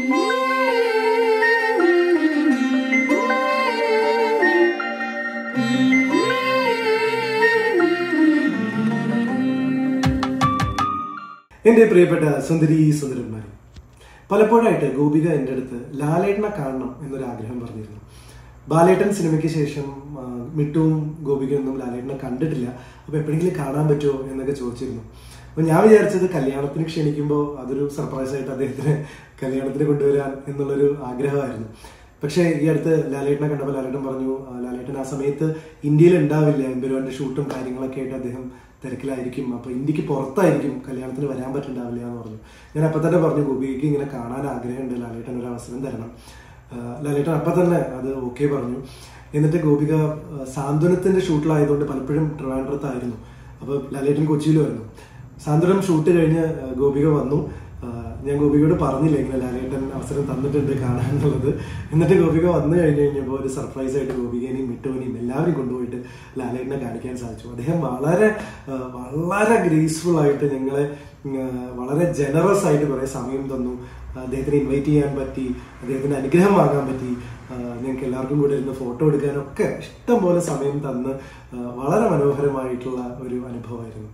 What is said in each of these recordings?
എൻ്റെ പ്രിയപ്പെട്ട സുന്ദരി സുന്ദരന്മാരെ പലപ്പോഴായിട്ട് ഗോപിക എൻ്റെ അടുത്ത് ലാലേട്ടനെ കാണണം എന്നൊരു ആഗ്രഹം പറഞ്ഞിരുന്നു ബാലേട്ടൻ സിനിമയ്ക്ക് ശേഷം ആ, മിട്ടുവും ഗോപികയൊന്നും ലാലേട്ടനെ കണ്ടിട്ടില്ല അപ്പോൾ എപ്പോഴെങ്കിലും കാണാൻ പറ്റുമോ എന്നൊക്കെ ചോദിച്ചിരുന്നു അപ്പോൾ ഞാൻ വിചാരിച്ചത് കല്യാണത്തിന് ക്ഷണിക്കുമ്പോൾ അതൊരു സർപ്രൈസ് ആയിട്ട് അദ്ദേഹത്തിന് കല്യാണത്തിന് കൊണ്ടുവരാൻ എന്നുള്ളൊരു ആഗ്രഹമായിരുന്നു പക്ഷേ ഈ അടുത്ത് ലാലേട്ടനെ കണ്ടപ്പോൾ ലാലേട്ടൻ പറഞ്ഞു ആ, ലാലേട്ടൻ ആ സമയത്ത് ഇന്ത്യയിൽ ഉണ്ടാവില്ല എമ്പരുവാന്റെ ഷൂട്ടും കാര്യങ്ങളൊക്കെ ആയിട്ട് അദ്ദേഹം തിരക്കിലായിരിക്കും അപ്പോൾ ഇന്ത്യക്ക് പുറത്തായിരിക്കും കല്യാണത്തിന് വരാൻ പറ്റുണ്ടാവില്ല എന്ന് പറഞ്ഞു ഞാൻ അപ്പം തന്നെ പറഞ്ഞു ഗോപിക്ക് ഇങ്ങനെ കാണാൻ ആഗ്രഹമുണ്ട് ലാലേട്ടൻ ഒരു അവസരം തരണം ആ, ലാലേട്ടൻ അപ്പം തന്നെ അത് ഓക്കെ പറഞ്ഞു എന്നിട്ട് ഗോപിക ആ, സാന്ത്വനത്തിന്റെ ഷൂട്ടിലായതുകൊണ്ട് പലപ്പോഴും ട്രിവാൻഡ്രത്തായിരുന്നു അപ്പോൾ ലാലേട്ടൻ കൊച്ചിയിലുമായിരുന്നു സാന്ത്വനം ഷൂട്ട് കഴിഞ്ഞ് ആ, ഗോപിക വന്നു ആ, ഞാൻ ഗോപികയോട് പറഞ്ഞില്ല ഇങ്ങനെ ലാലേട്ടൻ അവസരം തന്നിട്ടുണ്ട് കാണാൻ എന്നുള്ളത് എന്നിട്ട് ഗോപിക വന്നു കഴിഞ്ഞ് കഴിഞ്ഞപ്പോൾ ഒരു സർപ്രൈസ് ആയിട്ട് ഗോപികനെയും മിട്ടുവിനെയും എല്ലാവരും കൊണ്ടുപോയിട്ട് ലാലേട്ടനെ കാണിക്കാൻ സാധിച്ചു അദ്ദേഹം വളരെ ആ, വളരെ ഗ്രേസ്ഫുൾ ആയിട്ട് ഞങ്ങളെ ഉം, ആ, വളരെ ജനറസ് ആയിട്ട് കുറേ സമയം തന്നു അദ്ദേഹത്തിനെ ഇൻവൈറ്റ് ചെയ്യാൻ പറ്റി അദ്ദേഹത്തിന് അനുഗ്രഹം വാങ്ങാൻ പറ്റി ആ, ഞങ്ങൾക്ക് എല്ലാവർക്കും കൂടെ ഇരുന്ന് ഫോട്ടോ എടുക്കാനൊക്കെ ഇഷ്ടം പോലെ സമയം തന്ന് ആ, വളരെ മനോഹരമായിട്ടുള്ള ഒരു അനുഭവമായിരുന്നു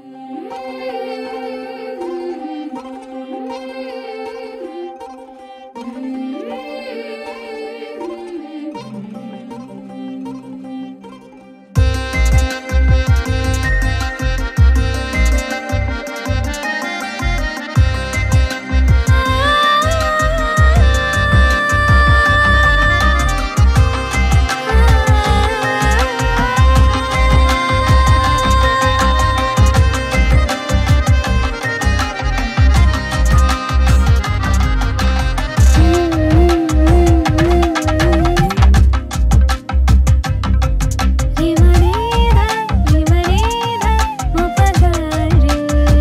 ലിവനേദ ലിവനേദ മുപദാരി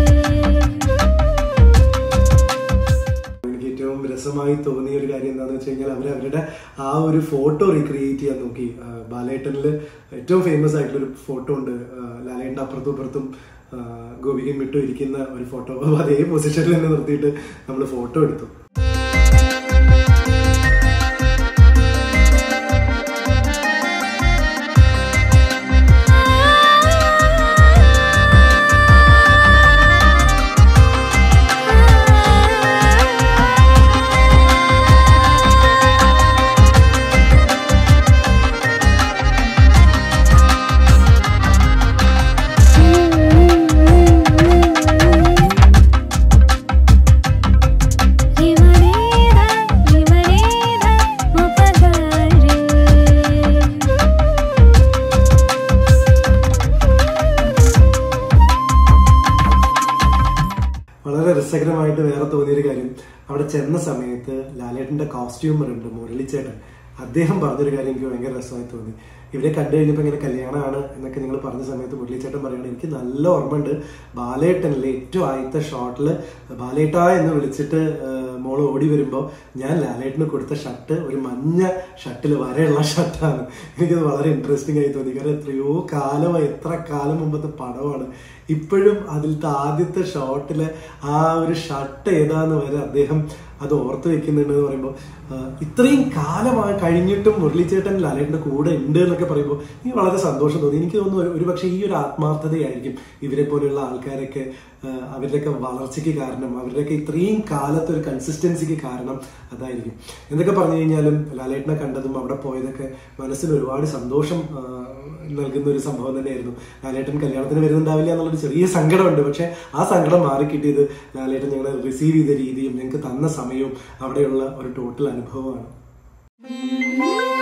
എനിക്ക് ഏറ്റവും രസമായി തോന്നിയ ഒരു കാര്യം എന്താണെന്ന് വെച്ച് കഴിഞ്ഞാൽ അവർ അവരുടെ ആ ഒരു ഫോട്ടോ റീക്രിയേറ്റ് ചെയ്യാൻ നോക്കി ആ, ബാലേട്ടനിൽ ഏറ്റവും ഫേമസ് ആയിട്ടുള്ള ഒരു ഫോട്ടോ ഉണ്ട് ആ, ലാലേട്ടൻ്റെ അപ്പുറത്തും ഇപ്പുറത്തും ആ, ഗോപികയും വിട്ടു ഇരിക്കുന്ന ഒരു ഫോട്ടോ അപ്പോൾ അതേ പൊസിഷനിൽ തന്നെ നിർത്തിയിട്ട് നമ്മൾ ഫോട്ടോ എടുത്തു ലിവനേദ ലിവനേദ മുപദാരി വളരെ രസകരമായിട്ട് വേറെ തോന്നിയൊരു കാര്യം അവിടെ ചെന്ന സമയത്ത് ലാലേട്ടന്റെ കോസ്റ്റ്യൂമർ ഉണ്ട് മുരളിച്ചേട്ടൻ അദ്ദേഹം പറഞ്ഞൊരു കാര്യം എനിക്ക് ഭയങ്കര രസമായി തോന്നി ഇവരെ കണ്ടു കഴിഞ്ഞപ്പോൾ ഇങ്ങനെ കല്യാണമാണ് എന്നൊക്കെ നിങ്ങൾ പറഞ്ഞ സമയത്ത് മുരളിച്ചേട്ടൻ പറയുകയാണ് എനിക്ക് നല്ല ഓർമ്മയുണ്ട് ബാലേട്ടനിലെ ഏറ്റവും ആദ്യത്തെ ഷോട്ടിൽ ബാലേട്ട എന്ന് വിളിച്ചിട്ട് ആ, മോള് ഓടി വരുമ്പോൾ ഞാൻ ലാലേട്ടന് കൊടുത്ത ഷർട്ട് ഒരു മഞ്ഞ ഷർട്ടിൽ വരെയുള്ള ഷർട്ടാണ് എനിക്കത് വളരെ ഇൻട്രസ്റ്റിംഗ് ആയി തോന്നി കാരണം എത്രയോ കാലമായി എത്ര കാലം മുമ്പത്തെ പടമാണ് ഇപ്പോഴും അതിലത്തെ ആദ്യത്തെ ഷോട്ടിലെ ആ ഒരു ഷർട്ട് ഏതാന്ന് വരെ അദ്ദേഹം അത് ഓർത്ത് വെക്കുന്നുണ്ട് എന്ന് പറയുമ്പോൾ ആ, ഇത്രയും കാലമായി കഴിഞ്ഞിട്ടും മുരളിച്ചേട്ടൻ ലാലേട്ടൻ്റെ കൂടെ ഉണ്ട് എന്നൊക്കെ പറയുമ്പോൾ എനിക്ക് വളരെ സന്തോഷം തോന്നി എനിക്ക് തോന്നുന്നു ഒരു- ഒരു പക്ഷേ ഈ ഒരു ആത്മാർത്ഥതയായിരിക്കും ഇവരെ പോലെയുള്ള ആൾക്കാരൊക്കെ ആ, അവരുടെയൊക്കെ വളർച്ചയ്ക്ക് കാരണം അവരുടെയൊക്കെ ഇത്രയും കാലത്തെ ഒരു കൺസിസ്റ്റൻസിക്ക് കാരണം അതായിരിക്കും എന്തൊക്കെ പറഞ്ഞു കഴിഞ്ഞാലും ലാലേട്ടനെ കണ്ടതും അവിടെ പോയതൊക്കെ മനസ്സിന് ഒരുപാട് സന്തോഷം ആ, നൽകുന്ന ഒരു സംഭവം തന്നെയായിരുന്നു ലാലേട്ടൻ കല്യാണത്തിന് വരുന്നുണ്ടാവില്ല എന്നുള്ളൊരു ചെറിയ സങ്കടമുണ്ട് പക്ഷെ ആ സങ്കടം മാറിക്കിട്ടിയത് ലാലേട്ടൻ ഞങ്ങളെ റിസീവ് ചെയ്ത രീതിയും ഞങ്ങൾക്ക് തന്ന സമയവും അവിടെയുള്ള ഒരു ടോട്ടൽ അനുഭവമാണ് ലിവനേദ